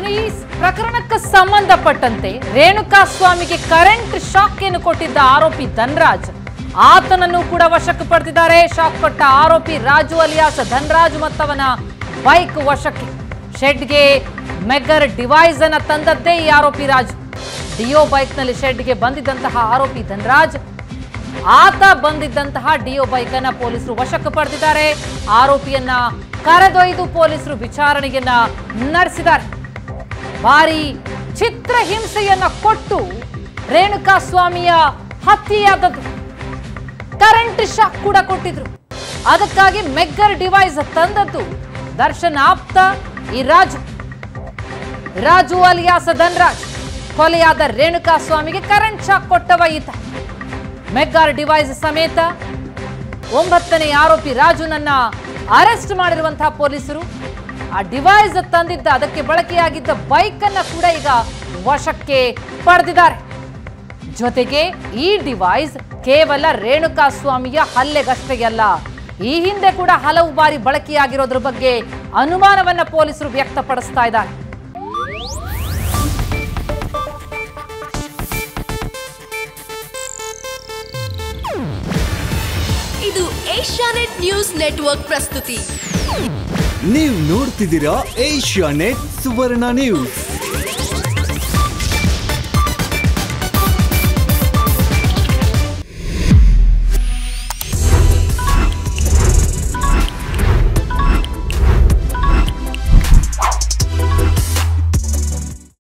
ಇನ್ನು ಈ ಪ್ರಕರಣಕ್ಕೆ ಸಂಬಂಧಪಟ್ಟಂತೆ ರೇಣುಕಾ ಸ್ವಾಮಿಗೆ ಕರೆಂಟ್ ಶಾಕ್ ಏನು ಕೊಟ್ಟಿದ್ದ ಆರೋಪಿ ಧನ್ರಾಜ್ ಆತನನ್ನು ಕೂಡ ವಶಕ್ಕೆ ಪಡೆದಿದ್ದಾರೆ ಶಾಕ್ ಕೊಟ್ಟ ಆರೋಪಿ ರಾಜು ಅಲಿಯಾಸ್ ಧನ್ರಾಜ್ ಮತ್ತವನ ಬೈಕ್ ವಶಕ್ಕೆ ಶೆಡ್ಗೆ ಮೆಗರ್ ಡಿವೈಸ್ ಅನ್ನ ತಂದದ್ದೇ ಈ ಆರೋಪಿ ರಾಜು ಡಿಯೋ ಬೈಕ್ನಲ್ಲಿ ಶೆಡ್ಗೆ ಬಂದಿದ್ದಂತಹ ಆರೋಪಿ ಧನ್ರಾಜ್ ಆತ ಬಂದಿದ್ದಂತಹ ಡಿಯೋ ಬೈಕ್ ಅನ್ನ ಪೊಲೀಸರು ವಶಕ್ಕೆ ಪಡೆದಿದ್ದಾರೆ ಆರೋಪಿಯನ್ನ ಕರೆದೊಯ್ದು ಪೊಲೀಸರು ವಿಚಾರಣೆಯನ್ನ ನಡೆಸಿದ್ದಾರೆ ಭಾರಿ ಚಿತ್ರಹಿಂಸೆಯನ್ನ ಕೊಟ್ಟು ರೇಣುಕಾ ಸ್ವಾಮಿಯ ಹತ್ಯೆಯಾದದ್ದು ಕರೆಂಟ್ ಶಾಕ್ ಕೂಡ ಕೊಟ್ಟಿದ್ರು ಅದಕ್ಕಾಗಿ ಮೆಗ್ಗರ್ ಡಿವೈಸ್ ತಂದದ್ದು ದರ್ಶನ್ ಆಪ್ತ ಈ ರಾಜು ರಾಜು ಅಲಿಯಾಸ ಧನ್ರಾಜ್ ಕೊಲೆಯಾದ ರೇಣುಕಾ ಸ್ವಾಮಿಗೆ ಕರೆಂಟ್ ಶಾಕ್ ಕೊಟ್ಟವ ಈತ ಮೆಗ್ಗಾರ್ ಡಿವೈಸ್ ಸಮೇತ ಒಂಬತ್ತನೇ ಆರೋಪಿ ರಾಜುನನ್ನ ಅರೆಸ್ಟ್ ಮಾಡಿರುವಂತಹ ಪೊಲೀಸರು ಆ ಡಿವೈಸ್ ತಂದಿದ್ದ ಅದಕ್ಕೆ ಬಳಕೆಯಾಗಿದ್ದ ಬೈಕ್ ಅನ್ನ ಕೂಡ ಈಗ ವಶಕ್ಕೆ ಪಡೆದಿದ್ದಾರೆ ಜೊತೆಗೆ ಈ ಡಿವೈಸ್ ಕೇವಲ ರೇಣುಕಾ ಸ್ವಾಮಿಯ ಹಲ್ಲೆಗಷ್ಟೇ ಅಲ್ಲ ಈ ಹಿಂದೆ ಕೂಡ ಹಲವು ಬಾರಿ ಬಳಕೆಯಾಗಿರೋದ್ರ ಬಗ್ಗೆ ಅನುಮಾನವನ್ನ ಪೊಲೀಸರು ವ್ಯಕ್ತಪಡಿಸ್ತಾ ಇದ್ದಾರೆ ಇದು ಏಷ್ಯಾನೆಟ್ ನ್ಯೂಸ್ ನೆಟ್ವರ್ಕ್ ಪ್ರಸ್ತುತಿ ನೀವು ನೋಡ್ತಿದ್ದೀರಾ ಏಷ್ಯಾ ನೆಟ್ ಸುವರ್ಣ ನ್ಯೂಸ್